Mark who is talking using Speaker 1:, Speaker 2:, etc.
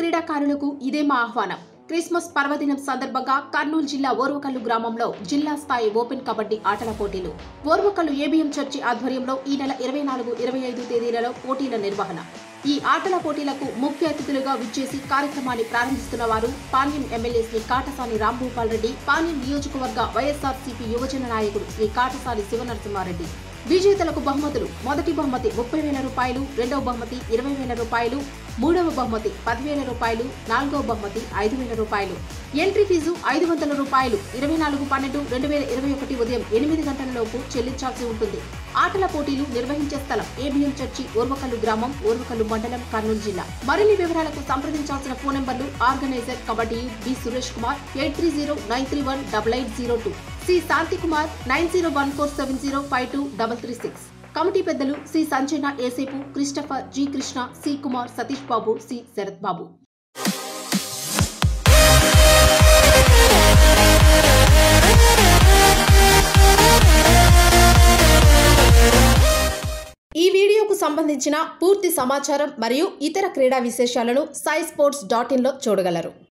Speaker 1: క్రీడాకారులకు ఇదే మా ఆహ్వానం క్రిస్మస్ పర్వదినం సందర్భంగా కర్నూలు జిల్లా ఓర్వకల్లు గ్రామంలో జిల్లా స్థాయి ఓపెన్ కబడ్డీ ఆటల పోటీలు ఓర్వకల్లు ఏబిఎం చర్చి ఆధ్వర్యంలో ఈ నెల ఇరవై నాలుగు ఇరవై ఐదు తేదీలలో పోటీల నిర్వహణ ఈ ఆటల పోటీలకు ముఖ్య అతిథులుగా విచ్చేసి కార్యక్రమాన్ని ప్రారంభిస్తున్న వారు పాణ్యం ఎమ్మెల్యే శ్రీ కాటసాని రాంభూపాల్ రెడ్డి పాణ్యం నియోజకవర్గ వైఎస్ఆర్సీపీ యువజన నాయకుడు శ్రీ కాటసాని శివనరసింహారెడ్డి విజేతలకు బహుమతులు మొదటి బహుమతి ముప్పై వేల రూపాయలు రెండవ బహుమతి ఇరవై వేల రూపాయలు మూడవ బహుమతి పదివేల రూపాయలు నాలుగవ బహుమతి ఐదు వేల రూపాయలు ఎంట్రీ ఫీజు ఐదు వందల రూపాయలు ఇరవై నాలుగు పన్నెండు రెండు వేల ఇరవై ఒకటి ఉదయం ఎనిమిది గంటల లోపు చెల్లించాల్సి ఉంటుంది ఆటల పోటీలు నిర్వహించే స్థలం ఏబిఎం చర్చి ఓర్వకల్లు గ్రామం ఓర్వకల్లు మండలం కర్నూలు జిల్లా మరిన్ని వివరాలకు సంప్రదించాల్సిన ఫోన్ నెంబర్లు organiser kabaddi B Suresh Kumar eight three zero nine three one double eight zero two C Shanti Kumar nine zero one four seven zero five two double three six committee పెద్దలు C Sanjana Esepu Christopher G Krishna C Kumar Satish Babu C Sarath Babu ఈ వీడియోకు సంబంధించిన పూర్తి సమాచారం మరియు ఇతర క్రీడా విశేషాలను సాయి స్పోర్ట్స్ డాట్ ఇన్లో చూడగలరు